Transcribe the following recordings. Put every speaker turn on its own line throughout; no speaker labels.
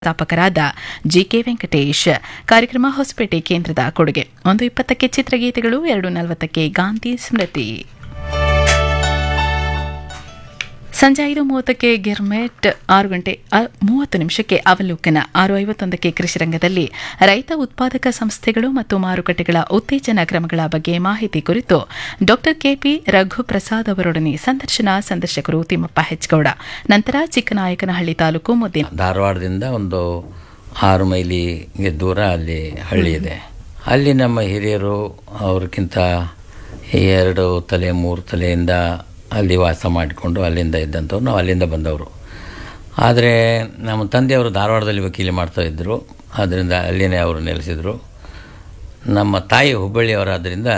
ಸ್ಥಾಪಕರಾದ GK Venkatesh ಕಾರ್ಯಕ್ರಮ ಹೊಸಪೇಟೆ ಕೇಂದ್ರದ ಕೊಡುಗೆ ಒಂದು ಇಪ್ಪತ್ತಕ್ಕೆ ಚಿತ್ರಗೀತೆಗಳು ಎರಡು ನಲವತ್ತಕ್ಕೆ ಗಾಂಧಿ ಸ್ಮೃತಿ ಸಂಜೆ ಐದು ಮೂವತ್ತಕ್ಕೆ ಗಿರ್ಮೆಟ್ ಆರು ಗಂಟೆ ಅ- ಮೂವತ್ತು ನಿಮಿಷಕ್ಕೆ ಅವಲೋಕನ ಆರು ಐವತ್ತೊಂದಕ್ಕೆ ಕೃಷಿರಂಗದಲ್ಲಿ ರೈತ ಉತ್ಪಾದಕ ಸಂಸ್ಥೆಗಳು ಮತ್ತು ಮಾರುಕಟ್ಟೆಗಳ ಉತ್ತೇಜನ ಕ್ರಮಗಳ ಬಗ್ಗೆ ಮಾಹಿತಿ ಕುರಿತು ಡಾಕ್ಟರ್ ಕೆಪಿ ರಘುಪ್ರಸಾದ್ ಅವರೊಡನೆ ಸಂದರ್ಶನ ಸಂದರ್ಶಕರು ತಿಮ್ಮಪ್ಪ ಹೆಚ್ಗೌಡ ನಂತರ ಚಿಕ್ಕನಾಯಕನಹಳ್ಳಿ ತಾಲೂಕು ಮುದ್ದಿನ
ಧಾರವಾಡದಿಂದ ಒಂದು ಆರು ಮೈಲಿಗೆ ದೂರ ಅಲ್ಲಿ ಹಳ್ಳಿ ಇದೆ ಅಲ್ಲಿ ನಮ್ಮ ಹಿರಿಯರು ಅವ್ರಿಗಿಂತ ಎರಡು ತಲೆ ಮೂರು ತಲೆಯಿಂದ ಅಲ್ಲಿ ವಾಸ ಮಾಡಿಕೊಂಡು ಅಲ್ಲಿಂದ ಇದ್ದಂಥವ್ರು ನಾವು ಅಲ್ಲಿಂದ ಬಂದವರು ಆದರೆ ನಮ್ಮ ತಂದೆಯವರು ಧಾರವಾಡದಲ್ಲಿ ವಕೀಲಿ ಮಾಡ್ತಾ ಇದ್ದರು ಆದ್ದರಿಂದ ಅಲ್ಲಿನೇ ಅವರು ನೆಲೆಸಿದರು ನಮ್ಮ ತಾಯಿ ಹುಬ್ಬಳ್ಳಿಯವರಾದ್ದರಿಂದ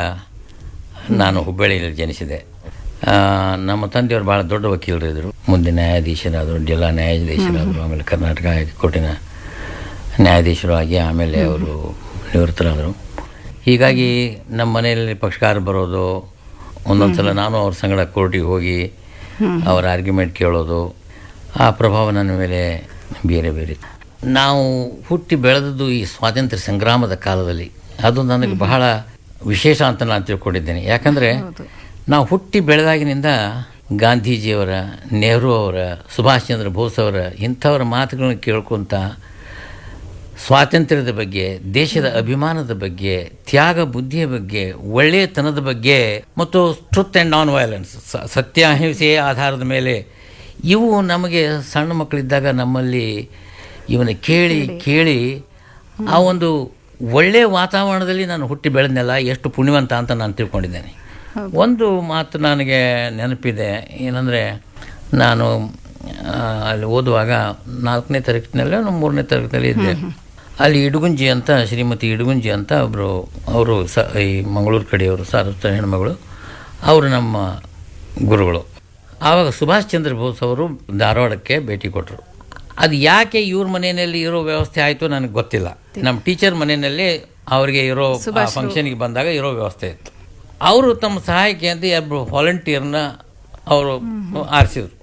ನಾನು ಹುಬ್ಬಳ್ಳಿಯಲ್ಲಿ ಜನಿಸಿದೆ ಆ, ನಮ್ಮ ತಂದೆಯವರು ಭಾಳ ದೊಡ್ಡ ವಕೀಲರು ಇದ್ದರು ಮುಂದೆ ನ್ಯಾಯಾಧೀಶರಾದರು ಜಿಲ್ಲಾ ನ್ಯಾಯಾಧೀಶರಾದರು ಆಮೇಲೆ ಕರ್ನಾಟಕ ಹೈಕೋರ್ಟಿನ ನ್ಯಾಯಾಧೀಶರು ಆಗಿ ಆಮೇಲೆ ಅವರು ನಿವೃತ್ತರಾದರು ಹೀಗಾಗಿ ನಮ್ಮ ಮನೆಯಲ್ಲಿ ಪಕ್ಷಕಾರ ಬರೋದು ಒಂದೊಂದು ಸಲ ನಾನು ಅವ್ರ ಸಂಗಡ ಕೋರ್ಟಿಗೆ ಹೋಗಿ ಅವರ ಆರ್ಗ್ಯುಮೆಂಟ್ ಕೇಳೋದು ಆ ಪ್ರಭಾವ ನನ್ನ ಮೇಲೆ ಬೇರೆ ಬೇರೆ ನಾವು ಹುಟ್ಟಿ ಬೆಳೆದದ್ದು ಈ ಸ್ವಾತಂತ್ರ್ಯ ಸಂಗ್ರಾಮದ ಕಾಲದಲ್ಲಿ ಅದು ನನಗೆ ಬಹಳ ವಿಶೇಷ ಅಂತ ನಾನು ತಿಳ್ಕೊಂಡಿದ್ದೇನೆ ಯಾಕಂದರೆ ನಾವು ಹುಟ್ಟಿ ಬೆಳೆದಾಗಿನಿಂದ ಗಾಂಧೀಜಿಯವರ ನೆಹರು ಅವರ ಸುಭಾಷ್ ಚಂದ್ರ ಬೋಸ್ ಅವರ ಇಂಥವರ ಮಾತುಗಳನ್ನು ಕೇಳ್ಕೊತ ಸ್ವಾತಂತ್ರ್ಯದ ಬಗ್ಗೆ ದೇಶದ ಅಭಿಮಾನದ ಬಗ್ಗೆ ತ್ಯಾಗ ಬುದ್ಧಿಯ ಬಗ್ಗೆ ಒಳ್ಳೆಯತನದ ಬಗ್ಗೆ ಮತ್ತು ಟ್ರುತ್ ಆ್ಯಂಡ್ ನಾನ್ ವೈಲೆನ್ಸ್ ಸತ್ಯಾಹಿಂಸೆಯ ಆಧಾರದ ಮೇಲೆ ಇವು ನಮಗೆ ಸಣ್ಣ ಮಕ್ಕಳಿದ್ದಾಗ ನಮ್ಮಲ್ಲಿ ಇವನ್ನ ಕೇಳಿ ಕೇಳಿ ಆ ಒಂದು ಒಳ್ಳೆಯ ವಾತಾವರಣದಲ್ಲಿ ನಾನು ಹುಟ್ಟಿ ಬೆಳೆದ್ನೆಲ್ಲ ಎಷ್ಟು ಪುಣ್ಯವಂತ ಅಂತ ನಾನು ತಿಳ್ಕೊಂಡಿದ್ದೇನೆ ಒಂದು ಮಾತು ನನಗೆ ನೆನಪಿದೆ ಏನಂದರೆ ನಾನು ಆ, ಅಲ್ಲಿ ಓದುವಾಗ ನಾಲ್ಕನೇ ತರಗತಿನಲ್ಲೇ ನಾನು ಮೂರನೇ ತರಗತಿಯಲ್ಲಿ ಇದ್ದೆ ಅಲ್ಲಿ ಇಡುಗುಂಜಿ ಅಂತ ಶ್ರೀಮತಿ ಇಡುಗುಂಜಿ ಅಂತ ಒಬ್ಬರು ಅವರು ಸ ಈ ಮಂಗಳೂರು ಕಡೆಯವರು ಸಾರಸ್ವತ ಹೆಣ್ಮಗಳು ಅವರು ನಮ್ಮ ಗುರುಗಳು ಆವಾಗ ಸುಭಾಷ್ ಚಂದ್ರ ಬೋಸ್ ಅವರು ಧಾರವಾಡಕ್ಕೆ ಭೇಟಿ ಕೊಟ್ಟರು ಅದು ಯಾಕೆ ಇವ್ರ ಮನೆಯಲ್ಲಿ ಇರೋ ವ್ಯವಸ್ಥೆ ಆಯಿತು ನನಗೆ ಗೊತ್ತಿಲ್ಲ ನಮ್ಮ ಟೀಚರ್ ಮನೆಯಲ್ಲಿ ಅವರಿಗೆ ಇರೋ ಫಂಕ್ಷನ್ಗೆ ಬಂದಾಗ ಇರೋ ವ್ಯವಸ್ಥೆ ಇತ್ತು ಅವರು ತಮ್ಮ ಸಹಾಯಕ್ಕೆ ಅಂತ ಇಬ್ಬರು ವಾಲಂಟಿಯರ್ನ ಅವರು ಆರಿಸಿದ್ರು